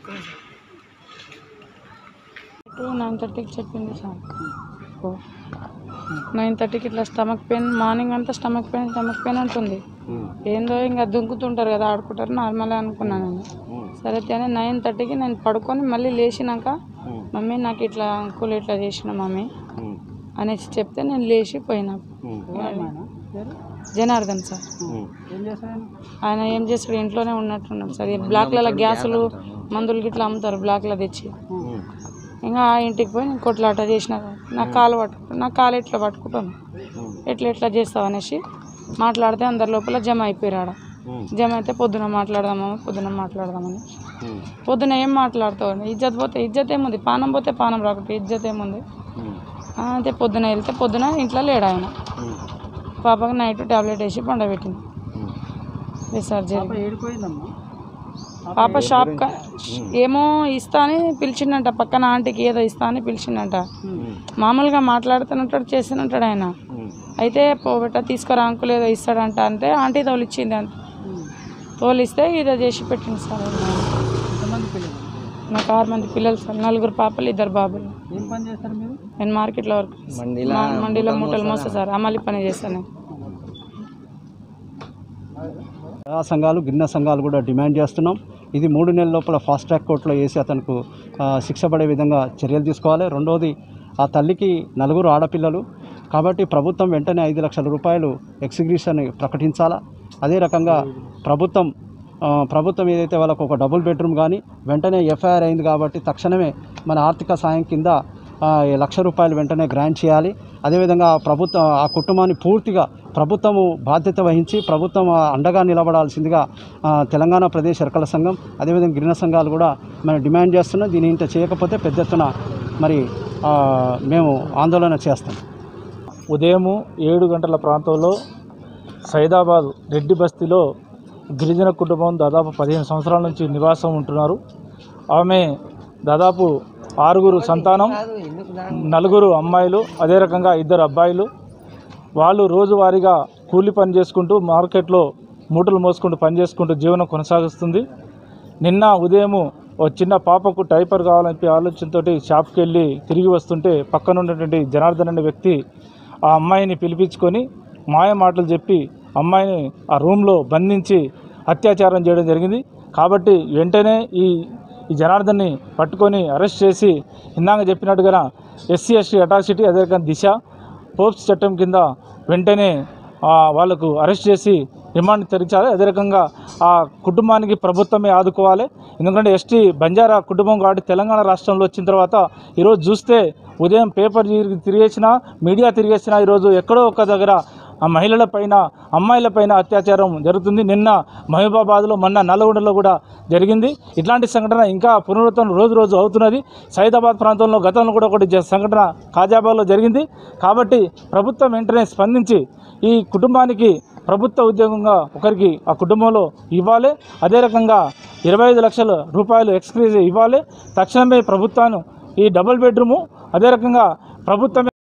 nine థర్టీకి చెప్పింది sir nine థర్టీకి ఇట్లా స్టమక్ పెయిన్ మార్నింగ్ అంతా స్టమక్ పెయిన్ స్టమక్ పెయిన్ ఉంటుంది ఏందో ఇంకా దుంకుతుంటారు కదా ఆడుకుంటారు నార్మల్ అనుకున్నాను నేను సరే అని నైన్ థర్టీకి నేను పడుకొని మళ్ళీ లేచినాక మమ్మీ నాకు ఇట్లా అంకుల్ ఇట్లా చేసిన మమ్మీ అనేసి చెప్తే నేను లేచి పోయినా జనార్దన్ సార్ ఆయన ఏం చేస్తాడు ఇంట్లోనే ఉన్నట్టున్నాడు సార్ ఈ బ్లాక్లలో గ్యాసులు మందులు గిట్లా అమ్ముతారు బ్లాక్లో తెచ్చి ఇంకా ఆ ఇంటికి పోయి నేను కొట్లాట చేసిన నా కాలు పట్టుకు నా కాలు ఎట్లా పట్టుకుంటాను ఎట్లా ఎట్లా చేస్తావు అనేసి మాట్లాడితే అందరి లోపల జమ అయిపోయారు ఆడ జమ అయితే పొద్దున మాట్లాడదామా పొద్దున మాట్లాడదామని పొద్దున ఏం మాట్లాడతావు అని ఇజ్జత్ పోతే ఇజ్జత్ ఏముంది పానం పోతే పానం రాకపోతే ఇజ్జత్ ఏముంది ఆ, అయితే పొద్దున వెళ్తే పొద్దున ఇంట్లో లేడు ఆయన పాపకి నైట్ టాబ్లెట్ వేసి పండబెట్టింది సర్జరీ పాప షాప్ కా ఏమో ఇస్తా అని పిలిచిండంట పక్కన ఆంటీకి ఏదో ఇస్తా అని పిలిచిండంట మామూలుగా మాట్లాడుతున్నట్టు చేస్తున్నట్టాడు ఆయన అయితే పోబెట్ట తీసుకురా అంకుల్ ఏదో ఇస్తాడంట అంటే ఆంటీ తోలిచ్చింది అంత తోలిస్తే ఇదో చేసి పెట్టింది సార్ నాకు ఆరు మంది పిల్లలు సార్ నలుగురు పాపలు ఇద్దరు బాబులు ఏం పని చేస్తారు మీరు నేను మార్కెట్లో వర్క్ మా- మండీలో మూటలు మోస్తా సార్ అమలి పని చేస్తాను ఆ సంఘాలు గిన్నె సంఘాలు కూడా డిమాండ్ చేస్తున్నాం ఇది మూడు నెలల లోపల ఫాస్ట్ ట్రాక్ కోర్టులో వేసి అతనికి ఆ, శిక్ష పడే విధంగా చర్యలు తీసుకోవాలి రెండవది ఆ తల్లికి నలుగురు ఆడపిల్లలు కాబట్టి ప్రభుత్వం వెంటనే ఐదు లక్షల రూపాయలు ఎక్సిగ్యూషన్ ప్రకటించాలా అదే రకంగా ప్రభుత్వం ఆ, ప్రభుత్వం ఏదైతే వాళ్ళకు ఒక డబుల్ బెడ్రూమ్ కానీ వెంటనే ఎఫ్ఐఆర్ అయింది కాబట్టి తక్షణమే మన ఆర్థిక సాయం కింద ఆ, ఈ లక్ష రూపాయలు వెంటనే గ్రాంట్ చేయాలి అదేవిధంగా ప్రభుత్వం ఆ కుటుంబాన్ని పూర్తిగా ప్రభుత్వము బాధ్యత వహించి ప్రభుత్వం ఆ, అండగా నిలబడాల్సిందిగా ఆ, తెలంగాణ ప్రదేశ్ ఎరకల సంఘం అదేవిధంగా గిరిజన సంఘాలు కూడా మనం డిమాండ్ చేస్తున్నాం దీని ఇంత చేయకపోతే పెద్ద ఎత్తున మరి ఆ, మేము ఆందోళన చేస్తాం ఉదయము ఏడు గంటల ప్రాంతంలో సైదాబాద్ రెడ్డి బస్తీలో గిరిజన కుటుంబం దాదాపు పదిహేను సంవత్సరాల నుంచి నివాసం ఉంటున్నారు ఆమె దాదాపు ఆరుగురు సంతానం నలుగురు అమ్మాయిలు అదే రకంగా ఇద్దరు అబ్బాయిలు వాళ్ళు రోజువారీగా కూలి పని చేసుకుంటూ మార్కెట్లో మూటలు మోసుకుంటూ పని చేసుకుంటూ జీవనం కొనసాగిస్తుంది నిన్న ఉదయము ఓ చిన్న పాపకు డైపర్ కావాలని ఆలోచనతో షాప్కి వెళ్ళి తిరిగి వస్తుంటే పక్కన ఉన్నటువంటి జనార్దన్ అనే వ్యక్తి ఆ అమ్మాయిని పిలిపించుకొని మాయ మాటలు చెప్పి అమ్మాయిని ఆ రూమ్లో బంధించి అత్యాచారం చేయడం జరిగింది కాబట్టి వెంటనే ఈ ఈ జనార్దన్ని పట్టుకొని అరెస్ట్ చేసి ఇందాక చెప్పినట్టుగా ఎస్సీ ఎస్టీ అటాసిటీ అదే రకంగా దిశ పోప్స్ చట్టం కింద వెంటనే ఆ, వాళ్ళకు అరెస్ట్ చేసి రిమాండ్ తెరించాలి అదే రకంగా ఆ కుటుంబానికి ప్రభుత్వమే ఆదుకోవాలి ఎందుకంటే ఎస్టీ బంజారా కుటుంబం కాబట్టి తెలంగాణ రాష్ట్రంలో వచ్చిన తర్వాత ఈరోజు చూస్తే ఉదయం పేపర్ తిరిగి తిరిగేసినా మీడియా తిరిగేసినా ఈరోజు ఎక్కడో ఒక దగ్గర ఆ మహిళల పైన అమ్మాయిల పైన అత్యాచారం జరుగుతుంది నిన్న మహబూబాబాద్లో మొన్న నల్లగొండలో కూడా జరిగింది ఇట్లాంటి సంఘటన ఇంకా పునరుద్ధరణ రోజు రోజు అవుతున్నది సైదాబాద్ ప్రాంతంలో గతంలో కూడా ఒకటి జ- సంఘటన కాజాబాద్లో జరిగింది కాబట్టి ప్రభుత్వం వెంటనే స్పందించి ఈ కుటుంబానికి ప్రభుత్వ ఉద్యోగంగా ఒకరికి ఆ కుటుంబంలో ఇవ్వాలి అదే రకంగా ఇరవై ఐదు లక్షల రూపాయలు ఎక్స్క్రీజ్ ఇవ్వాలి తక్షణమే ప్రభుత్వాన్ని ఈ డబుల్ బెడ్రూము అదే రకంగా ప్రభుత్వమే